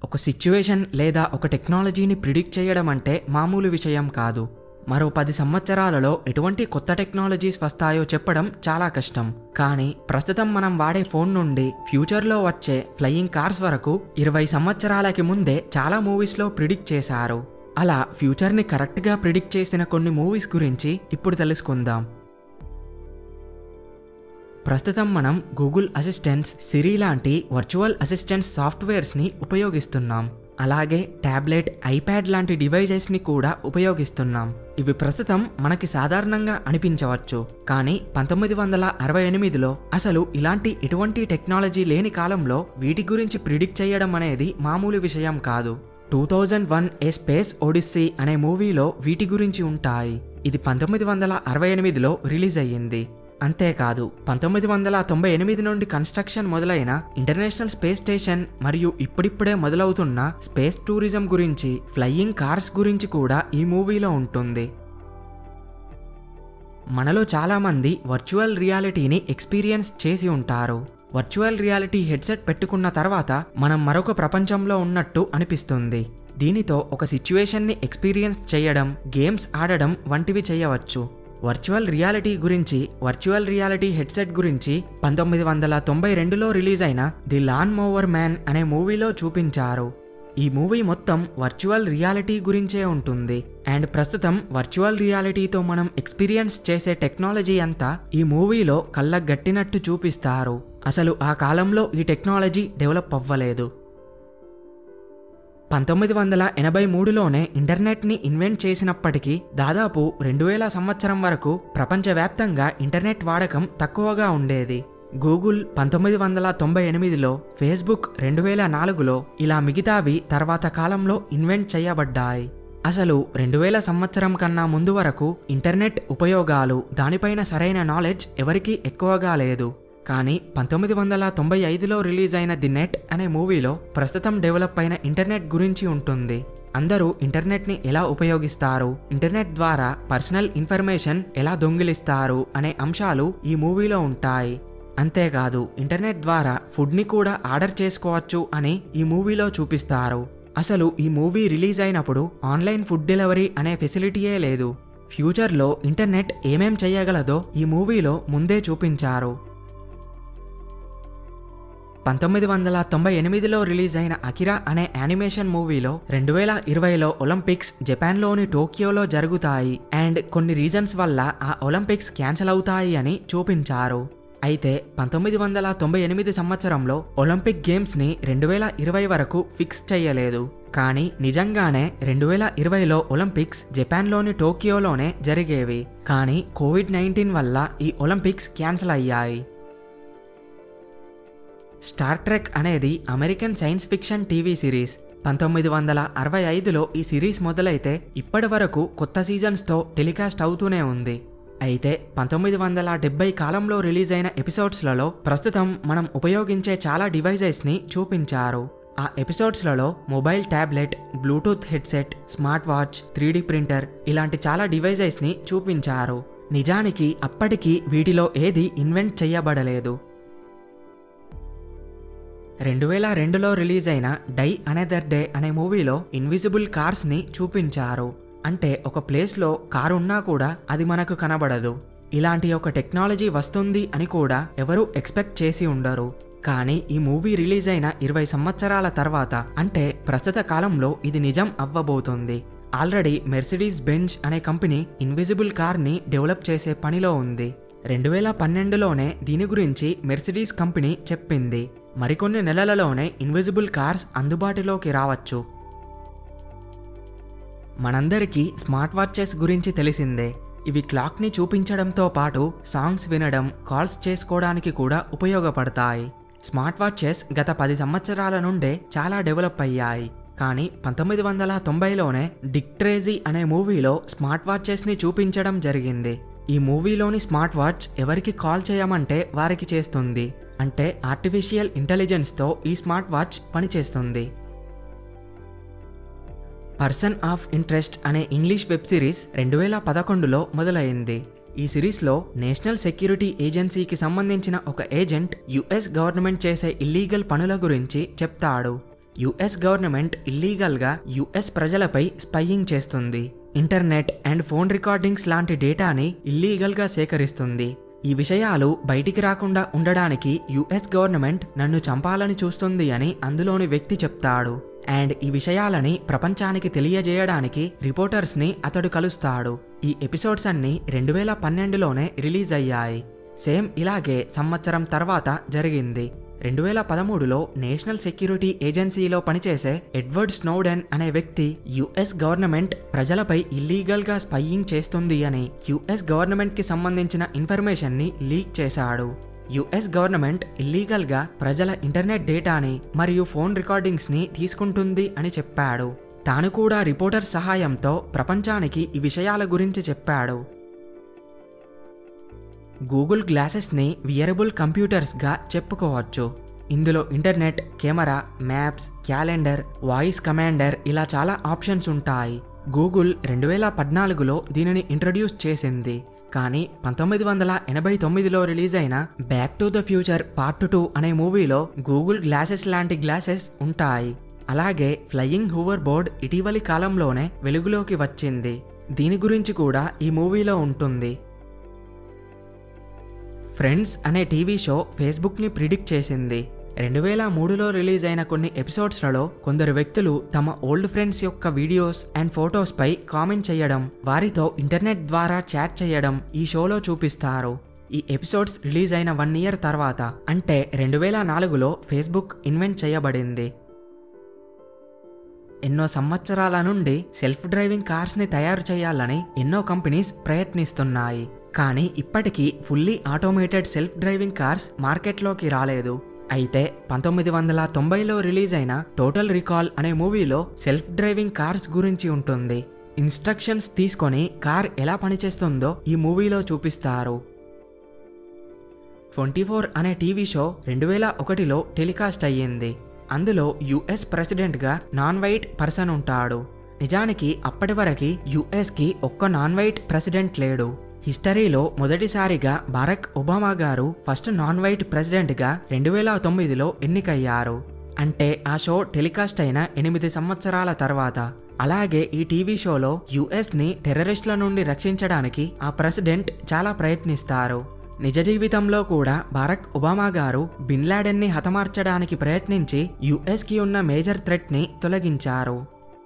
ఒక సిచ్యువేషన్ లేదా ఒక టెక్నాలజీని ప్రిడిక్ట్ చేయడం అంటే మామూలు విషయం కాదు మరో పది సంవత్సరాలలో ఎటువంటి కొత్త టెక్నాలజీస్ వస్తాయో చెప్పడం చాలా కష్టం కానీ ప్రస్తుతం మనం వాడే ఫోన్ నుండి ఫ్యూచర్లో వచ్చే ఫ్లయింగ్ కార్స్ వరకు ఇరవై సంవత్సరాలకి ముందే చాలా మూవీస్లో ప్రిడిక్ట్ చేశారు అలా ఫ్యూచర్ని కరెక్ట్గా ప్రిడిక్ట్ చేసిన కొన్ని మూవీస్ గురించి ఇప్పుడు తెలుసుకుందాం ప్రస్తుతం మనం గూగుల్ అసిస్టెంట్స్ సిరి లాంటి వర్చువల్ అసిస్టెంట్స్ సాఫ్ట్వేర్స్ని ఉపయోగిస్తున్నాం అలాగే ట్యాబ్లెట్ ఐప్యాడ్ లాంటి డివైజెస్ని కూడా ఉపయోగిస్తున్నాం ఇవి ప్రస్తుతం మనకి సాధారణంగా అనిపించవచ్చు కానీ పంతొమ్మిది వందల అరవై ఎనిమిదిలో అసలు ఇలాంటి ఎటువంటి టెక్నాలజీ లేని కాలంలో వీటి గురించి ప్రిడిక్ట్ చేయడం అనేది మామూలు విషయం కాదు two thousand one a space odyssey అనే మూవీలో వీటి గురించి ఉంటాయి ఇది పంతొమ్మిది వందల అరవై ఎనిమిదిలో రిలీజ్ అయ్యింది అంతేకాదు పంతొమ్మిది వందల తొంభై ఎనిమిది నుండి కన్స్ట్రక్షన్ మొదలైన ఇంటర్నేషనల్ స్పేస్ స్టేషన్ మరియు ఇప్పుడిప్పుడే మొదలవుతున్న స్పేస్ టూరిజం గురించి ఫ్లయింగ్ కార్స్ గురించి కూడా ఈ మూవీలో ఉంటుంది మనలో చాలామంది వర్చువల్ రియాలిటీని ఎక్స్పీరియన్స్ చేసి ఉంటారు వర్చువల్ రియాలిటీ హెడ్సెట్ పెట్టుకున్న తర్వాత మనం మరొక ప్రపంచంలో ఉన్నట్టు అనిపిస్తుంది దీనితో ఒక సిచ్యువేషన్ని ఎక్స్పీరియన్స్ చేయడం గేమ్స్ ఆడడం వంటివి చేయవచ్చు వర్చువల్ రియాలిటీ గురించి వర్చువల్ రియాలిటీ హెడ్సెట్ గురించి పంతొమ్మిది వందల తొంభై రెండులో రిలీజ్ అయిన ది లాన్ మోవర్ మ్యాన్ అనే మూవీలో చూపించారు ఈ మూవీ మొత్తం వర్చువల్ రియాలిటీ గురించే ఉంటుంది అండ్ ప్రస్తుతం వర్చువల్ రియాలిటీతో మనం ఎక్స్పీరియన్స్ చేసే టెక్నాలజీ అంతా ఈ మూవీలో కళ్ళకు గట్టినట్టు చూపిస్తారు అసలు ఆ కాలంలో ఈ టెక్నాలజీ డెవలప్ అవ్వలేదు పంతొమ్మిది వందల ఎనభై మూడులోనే ఇంటర్నెట్ని ఇన్వెంట్ చేసినప్పటికీ దాదాపు రెండు వేల సంవత్సరం వరకు ప్రపంచవ్యాప్తంగా ఇంటర్నెట్ వాడకం తక్కువగా ఉండేది గూగుల్ పంతొమ్మిది వందల తొంభై ఎనిమిదిలో ఫేస్బుక్ రెండు వేల నాలుగులో ఇలా మిగతావి తర్వాత కాలంలో ఇన్వెంట్ చేయబడ్డాయి అసలు రెండు వేల సంవత్సరం కన్నా ముందు వరకు ఇంటర్నెట్ ఉపయోగాలు దానిపైన సరైన నాలెడ్జ్ ఎవరికీ ఎక్కువగా లేదు కానీ పంతొమ్మిది వందల తొంభై ఐదులో రిలీజ్ అయిన ది నెట్ అనే మూవీలో ప్రస్తుతం డెవలప్ అయిన ఇంటర్నెట్ గురించి ఉంటుంది అందరూ ఇంటర్నెట్ని ఎలా ఉపయోగిస్తారు ఇంటర్నెట్ ద్వారా పర్సనల్ ఇన్ఫర్మేషన్ ఎలా దొంగిలిస్తారు అనే అంశాలు ఈ మూవీలో ఉంటాయి అంతేకాదు ఇంటర్నెట్ ద్వారా ఫుడ్ని కూడా ఆర్డర్ చేసుకోవచ్చు అని ఈ మూవీలో చూపిస్తారు అసలు ఈ మూవీ రిలీజ్ అయినప్పుడు ఆన్లైన్ ఫుడ్ డెలివరీ అనే ఫెసిలిటీయే లేదు ఫ్యూచర్లో ఇంటర్నెట్ ఏమేం చేయగలదో ఈ మూవీలో ముందే చూపించారు పంతొమ్మిది వందల తొంభై ఎనిమిదిలో రిలీజ్ అయిన అకిరా అనే యానిమేషన్ మూవీలో రెండు వేల ఇరవైలో ఒలింపిక్స్ జపాన్లోని టోక్యోలో జరుగుతాయి అండ్ కొన్ని రీజన్స్ వల్ల ఆ ఒలింపిక్స్ క్యాన్సిల్ అవుతాయి అని చూపించారు అయితే పంతొమ్మిది వందల తొంభై ఎనిమిది సంవత్సరంలో ఒలింపిక్ గేమ్స్ని రెండు వేల ఇరవై వరకు ఫిక్స్ చేయలేదు కానీ నిజంగానే రెండు వేల ఇరవైలో ఒలింపిక్స్ జపాన్లోని టోక్యోలోనే జరిగేవి కానీ కోవిడ్ నైన్టీన్ వల్ల ఈ ఒలింపిక్స్ క్యాన్సిల్ అయ్యాయి స్టార్ ట్రెక్ అనేది American science fiction TV series పంతొమ్మిది వందల అరవై ఐదులో ఈ సిరీస్ మొదలైతే ఇప్పటి వరకు కొత్త సీజన్స్తో టెలికాస్ట్ అవుతూనే ఉంది అయితే పంతొమ్మిది వందల డెబ్బై కాలంలో రిలీజ్ అయిన ఎపిసోడ్స్లలో ప్రస్తుతం మనం ఉపయోగించే చాలా డివైజెస్ని చూపించారు ఆ ఎపిసోడ్స్లలో mobile tablet Bluetooth headset smart watch three printer ఇలాంటి చాలా డివైజెస్ని చూపించారు నిజానికి అప్పటికి వీటిలో ఏది ఇన్వెంట్ చేయబడలేదు రెండు వేల రెండులో రిలీజ్ అయిన డై అనదర్ డే అనే మూవీలో ఇన్విజిబుల్ కార్స్ని చూపించారు అంటే ఒక ప్లేస్లో కారు ఉన్నా కూడా అది మనకు కనబడదు ఇలాంటి ఒక టెక్నాలజీ వస్తుంది అని కూడా ఎవరూ ఎక్స్పెక్ట్ చేసి ఉండరు కానీ ఈ మూవీ రిలీజ్ అయిన ఇరవై సంవత్సరాల తర్వాత అంటే ప్రస్తుత కాలంలో ఇది నిజం అవ్వబోతుంది ఆల్రెడీ మెర్సిడీస్ బెంజ్ అనే కంపెనీ ఇన్విజిబుల్ కార్ని డెవలప్ చేసే పనిలో ఉంది రెండు వేల పన్నెండులోనే దీని గురించి మెర్సిడీస్ కంపెనీ చెప్పింది మరికొన్ని నెలలలోనే ఇన్విజిబుల్ కార్స్ అందుబాటులోకి రావచ్చు మనందరికీ స్మార్ట్ వాచెస్ గురించి తెలిసిందే ఇవి క్లాక్ని చూపించడంతో పాటు సాంగ్స్ వినడం కాల్స్ చేసుకోవడానికి కూడా ఉపయోగపడతాయి స్మార్ట్ వాచెస్ గత పది సంవత్సరాల నుండే చాలా డెవలప్ అయ్యాయి కానీ పంతొమ్మిది వందల తొంభైలోనే డిక్ ట్రేజీ అనే మూవీలో స్మార్ట్ వాచెస్ని చూపించడం జరిగింది ఈ మూవీలోని స్మార్ట్ వాచ్ ఎవరికి కాల్ చేయమంటే వారికి చేస్తుంది అంటే ఆర్టిఫిషియల్ ఇంటెలిజెన్స్తో ఈ స్మార్ట్ వాచ్ పనిచేస్తుంది పర్సన్ ఆఫ్ ఇంట్రెస్ట్ అనే ఇంగ్లీష్ వెబ్ సిరీస్ రెండు వేల పదకొండులో మొదలైంది ఈ సిరీస్లో నేషనల్ సెక్యూరిటీ ఏజెన్సీకి సంబంధించిన ఒక ఏజెంట్ యుఎస్ గవర్నమెంట్ చేసే ఇల్లీగల్ పనుల గురించి చెప్తాడు యుఎస్ గవర్నమెంట్ ఇల్లీగల్గా యుఎస్ ప్రజలపై స్పైయింగ్ చేస్తుంది ఇంటర్నెట్ అండ్ ఫోన్ రికార్డింగ్స్ లాంటి డేటాని ఇల్లీగల్గా సేకరిస్తుంది ఈ విషయాలు బయటికి రాకుండా ఉండడానికి యుఎస్ గవర్నమెంట్ నన్ను చంపాలని చూస్తుంది అని అందులోని వ్యక్తి చెప్తాడు అండ్ ఈ విషయాలని ప్రపంచానికి తెలియజేయడానికి రిపోర్టర్స్ని అతడు కలుస్తాడు ఈ ఎపిసోడ్స్ అన్ని రెండు వేల పన్నెండులోనే రిలీజ్ అయ్యాయి సేమ్ ఇలాగే సంవత్సరం తర్వాత జరిగింది రెండు వేల పదమూడులో నేషనల్ సెక్యూరిటీ ఏజెన్సీలో పనిచేసే ఎడ్వర్డ్ స్నోడెన్ అనే వ్యక్తి యుఎస్ గవర్నమెంట్ ప్రజలపై ఇల్లీగల్గా స్పైయింగ్ చేస్తుంది అని యుఎస్ గవర్నమెంట్కి సంబంధించిన ఇన్ఫర్మేషన్ని లీక్ చేశాడు యుఎస్ గవర్నమెంట్ ఇల్లీగల్గా ప్రజల ఇంటర్నెట్ డేటాని మరియు ఫోన్ రికార్డింగ్స్ని తీసుకుంటుంది అని చెప్పాడు తాను కూడా రిపోర్టర్ సహాయంతో ప్రపంచానికి ఈ విషయాల గురించి చెప్పాడు గూగుల్ గ్లాసెస్ని వియరబుల్ కంప్యూటర్స్గా చెప్పుకోవచ్చు ఇందులో internet camera maps calendar voice commander ఇలా చాలా ఆప్షన్స్ ఉంటాయి గూగుల్ రెండు వేల పద్నాలుగులో దీనిని ఇంట్రడ్యూస్ చేసింది కానీ పంతొమ్మిది వందల ఎనభై తొమ్మిదిలో రిలీజ్ అయిన back to the future part two అనే మూవీలో గూగుల్ గ్లాసెస్ లాంటి గ్లాసెస్ ఉంటాయి అలాగే ఫ్లయింగ్ హూవర్ బోర్డ్ ఇటీవలి కాలంలోనే వెలుగులోకి వచ్చింది దీని గురించి కూడా ఈ మూవీలో ఉంటుంది ఫ్రెండ్స్ అనే టీవీ షో ఫేస్బుక్ని ప్రిడిక్ట్ చేసింది రెండు వేల మూడులో రిలీజ్ అయిన కొన్ని ఎపిసోడ్స్లలో కొందరు వ్యక్తులు తమ ఓల్డ్ ఫ్రెండ్స్ యొక్క వీడియోస్ అండ్ ఫొటోస్పై కామెంట్ చేయడం వారితో ఇంటర్నెట్ ద్వారా చాట్ చేయడం ఈ షోలో చూపిస్తారు ఈ ఎపిసోడ్స్ రిలీజ్ అయిన వన్ ఇయర్ తర్వాత అంటే రెండు వేల నాలుగులో ఫేస్బుక్ ఇన్వెంట్ చేయబడింది ఎన్నో సంవత్సరాల నుండి సెల్ఫ్ డ్రైవింగ్ కార్స్ని తయారు చేయాలని ఎన్నో కంపెనీస్ ప్రయత్నిస్తున్నాయి కానీ ఇప్పటికీ fully automated self driving cars మార్కెట్లోకి రాలేదు అయితే పంతొమ్మిది వందల తొంభైలో రిలీజ్ అయిన టోటల్ రికాల్ అనే మూవీలో సెల్ఫ్ డ్రైవింగ్ కార్స్ గురించి ఉంటుంది ఇన్స్ట్రక్షన్స్ తీసుకొని కార్ ఎలా పనిచేస్తుందో ఈ మూవీలో చూపిస్తారు ట్వంటీ ఫోర్ అనే టీవీ షో రెండు వేల ఒకటిలో టెలికాస్ట్ అయ్యింది అందులో యుఎస్ ప్రెసిడెంట్గా నాన్ వైట్ పర్సన్ ఉంటాడు నిజానికి అప్పటి వరకు యుఎస్కి ఒక్క నాన్ వైట్ ప్రెసిడెంట్ లేడు హిస్టరీలో మొదటిసారిగా బారక్ ఒబామా గారు ఫస్ట్ నాన్ వైట్ ప్రెసిడెంట్గా రెండు వేల తొమ్మిదిలో ఎన్నికయ్యారు అంటే ఆ షో టెలికాస్ట్ అయిన ఎనిమిది సంవత్సరాల తర్వాత అలాగే ఈ టీవీ షోలో యుఎస్ని టెర్రరిస్టుల నుండి రక్షించడానికి ఆ ప్రెసిడెంట్ చాలా ప్రయత్నిస్తారు నిజ జీవితంలో కూడా బారక్ ఒబామా గారు బిన్ లాడెన్ని హతమార్చడానికి ప్రయత్నించి యుఎస్కి ఉన్న మేజర్ థ్రెట్ని తొలగించారు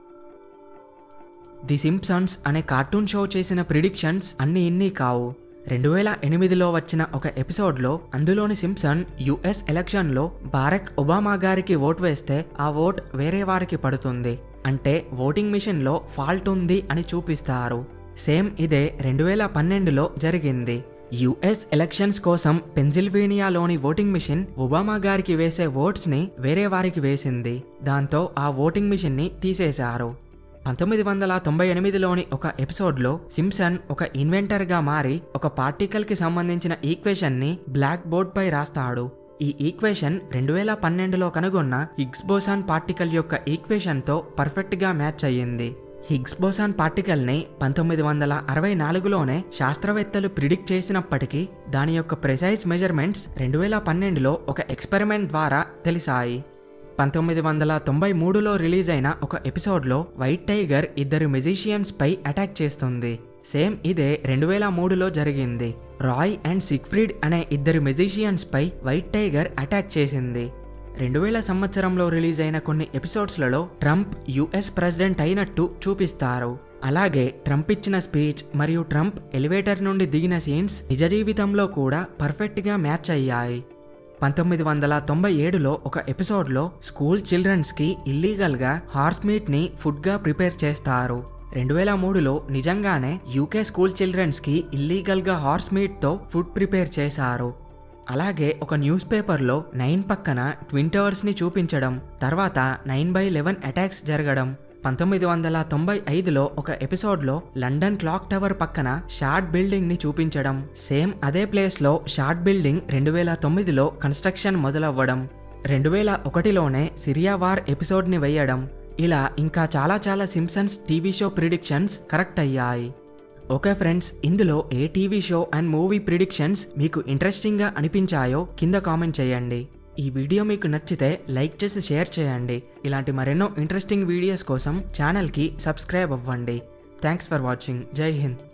ది సింప్సన్స్ అనే కార్టూన్ షో చేసిన ప్రిడిక్షన్స్ అన్ని ఇన్ని కావు రెండు వేల ఎనిమిదిలో వచ్చిన ఒక ఎపిసోడ్లో అందులోని సింప్సన్ యుఎస్ ఎలక్షన్లో బారక్ ఒబామా గారికి ఓట్ వేస్తే ఆ ఓట్ వేరే వారికి పడుతుంది అంటే ఓటింగ్ మిషన్లో ఫాల్ట్ ఉంది అని చూపిస్తారు సేమ్ ఇదే రెండు వేల పన్నెండులో జరిగింది యుఎస్ ఎలక్షన్స్ కోసం పెన్సిల్వేనియాలోని ఓటింగ్ మిషన్ ఒబామా గారికి వేసే ఓట్స్ని వేరే వారికి వేసింది దాంతో ఆ ఓటింగ్ మిషన్ని తీసేశారు పంతొమ్మిది వందల తొంభై ఎనిమిదిలోని ఒక ఎపిసోడ్లో సిమ్సన్ ఒక ఇన్వెంటర్గా మారి ఒక పార్టికల్కి సంబంధించిన ఈక్వేషన్ని బ్లాక్ బోర్డ్పై రాస్తాడు ఈ ఈక్వేషన్ రెండు వేల పన్నెండులో కనుగొన్న హిగ్స్ బోసాన్ పార్టికల్ యొక్క ఈక్వేషన్తో పర్ఫెక్ట్గా మ్యాచ్ అయ్యింది హిగ్స్ బోసాన్ పార్టికల్ని పంతొమ్మిది వందల అరవై నాలుగులోనే శాస్త్రవేత్తలు ప్రిడిక్ట్ చేసినప్పటికీ దాని యొక్క ప్రెసైజ్ మెజర్మెంట్స్ రెండు వేల పన్నెండులో ఒక ఎక్స్పెరిమెంట్ ద్వారా తెలిసాయి పంతొమ్మిది వందల తొంభై మూడులో రిలీజ్ అయిన ఒక ఎపిసోడ్లో వైట్ టైగర్ ఇద్దరు మెజిషియన్స్ పై అటాక్ చేస్తుంది సేమ్ ఇదే రెండు వేల మూడులో జరిగింది రాయ్ అండ్ సిక్ఫ్రీడ్ అనే ఇద్దరు మెజిషియన్స్ పై వైట్ టైగర్ అటాక్ చేసింది రెండు వేల సంవత్సరంలో రిలీజ్ అయిన కొన్ని ఎపిసోడ్స్లలో ట్రంప్ యుఎస్ ప్రెసిడెంట్ అయినట్టు చూపిస్తారు అలాగే ట్రంప్ ఇచ్చిన స్పీచ్ మరియు ట్రంప్ ఎలివేటర్ నుండి దిగిన సీన్స్ నిజ జీవితంలో కూడా పర్ఫెక్ట్గా మ్యాచ్ అయ్యాయి పంతొమ్మిది వందల తొంభై ఏడులో ఒక ఎపిసోడ్లో స్కూల్ చిల్డ్రన్స్కి ఇల్లీగల్గా హార్స్ మీట్ని ఫుడ్గా ప్రిపేర్ చేస్తారు రెండు వేల మూడులో నిజంగానే యూకే స్కూల్ చిల్డ్రన్స్కి ఇల్లీగల్గా హార్స్ మీట్తో ఫుడ్ ప్రిపేర్ చేశారు అలాగే ఒక న్యూస్ పేపర్లో నైన్ పక్కన ట్విన్ టవర్స్ని చూపించడం తర్వాత నైన్ బై లెవెన్ అటాక్స్ జరగడం పంతొమ్మిది వందల తొంభై ఐదులో ఒక ఎపిసోడ్లో లండన్ క్లాక్ టవర్ పక్కన షార్ట్ బిల్డింగ్ ని చూపించడం సేమ్ అదే ప్లేస్లో షార్ట్ బిల్డింగ్ రెండు వేల తొమ్మిదిలో కన్స్ట్రక్షన్ మొదలవ్వడం రెండు వేల ఒకటిలోనే సిరియా వార్ ఎపిసోడ్ని వేయడం ఇలా ఇంకా చాలా చాలా Simpsons TV show predictions correct అయ్యాయి ఓకే ఫ్రెండ్స్ ఇందులో ఏ TV show and movie predictions మీకు ఇంట్రెస్టింగ్గా అనిపించాయో కింద కామెంట్ చేయండి ఈ వీడియో మీకు నచ్చితే లైక్ చేసి షేర్ చేయండి ఇలాంటి మరెన్నో ఇంట్రెస్టింగ్ వీడియోస్ కోసం ఛానల్కి సబ్స్క్రైబ్ అవ్వండి థ్యాంక్స్ ఫర్ వాచింగ్ జై హింద్